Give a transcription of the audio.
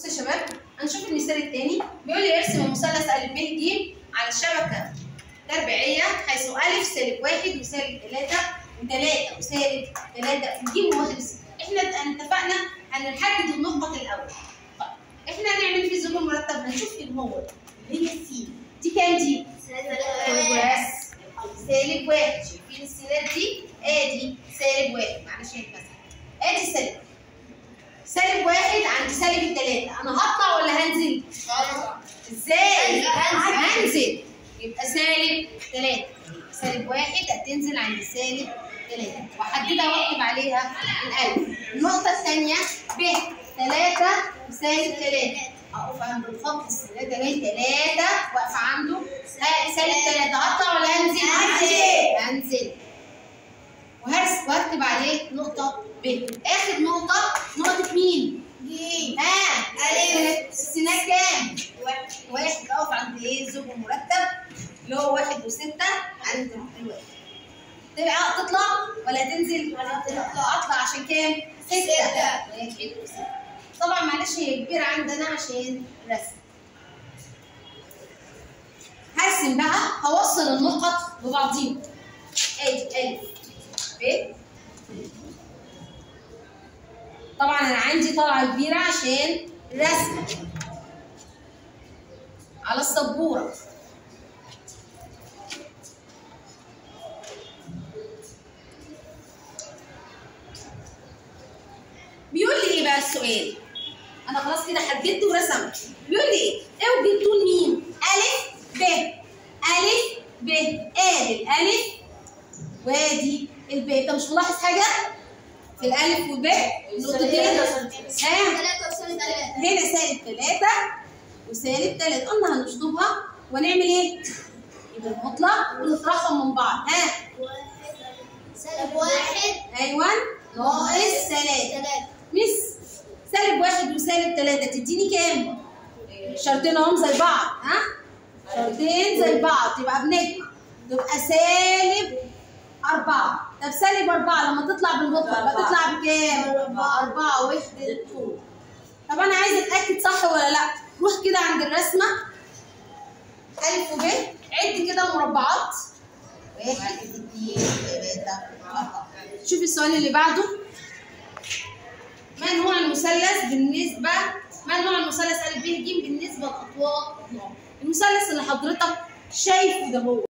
بصوا يا شباب هنشوف المثال الثاني بيقول لي ارسم مثلث ا ب ج على الشبكه تربيعيه حيث ا سالب واحد وسالب ثلاثه وثلاثه وسالب ثلاثه ج واحد وستة. احنا اتفقنا هنحدد النقط الاول طيب احنا هنعمل في زوج مرتب هنشوف ايه هو اللي هي السي دي كام دي؟ بس سالب واحد شايفين السينات دي؟ ادي سالب واحد معلش هيك مثلا ادي سالب سالب واحد عند سالب الثلاثة أنا هطلع ولا هنزل؟ ازاي؟ هنزل. هنزل يبقى سالب ثلاثة سالب واحد هتنزل عند سالب ثلاثة وأحددها وأكتب عليها الألف النقطة الثانية ب ثلاثة وسالب ثلاثة أقف عند الخط الثلاثة ليه ثلاثة واقفة عنده ها، سالب ثلاثة هطلع ولا هنزل؟ هنزل. هنزل وهرس وهكتب عليه نقطة ب آخر نقطة نقطة مين؟ ج ها ألف. السينات كام؟ واحد اقف عند ايه زوج مرتب اللي هو واحد وستة عند الواحد تبقى تطلع ولا تنزل؟ تطلع اطلع عشان كام؟ ستة ستة. واحد وستة طبعا معلش هي كبيرة عندنا عشان رسم هرسم بقى هوصل النقط ببعضيهم ادي الف ب طبعا انا عندي طلعه كبيره عشان رسم على السبوره بيقول لي ايه بقى السؤال انا خلاص كده حددت ورسمت بيقول لي ايه اوجد طول مين الف ب الف ب ادي الالف وادي الب انت مش ملاحظ حاجه في الالف والب النقطتين ها ثلاثة وسالب ثلاثة هنا سالب ثلاثة وسالب ثلاثة قلنا هنشطبها ونعمل ايه؟ يبقى نطلع ونطرحهم من بعض ها سالب واحد ايوه ناقص ثلاثة ثلاثة مس سالب واحد وسالب ثلاثة تديني كام؟ شرطين اهم زي بعض ها؟ شرطين زي بعض يبقى بنجمع تبقى سالب أربعة طب سالب أربعة لما تطلع بالنقطة يبقى تطلع بكام؟ أربعة. أربعة وحدة طول طب أنا عايزة أتأكد صح ولا لأ؟ روح كده عند الرسمة ألف وب عد كده مربعات واحد اثنين ثلاثة أربعة شوف السؤال اللي بعده ما نوع المثلث بالنسبة ما نوع المثلث أ ب ج بالنسبة لأطوال المثلث اللي حضرتك شايفه ده هو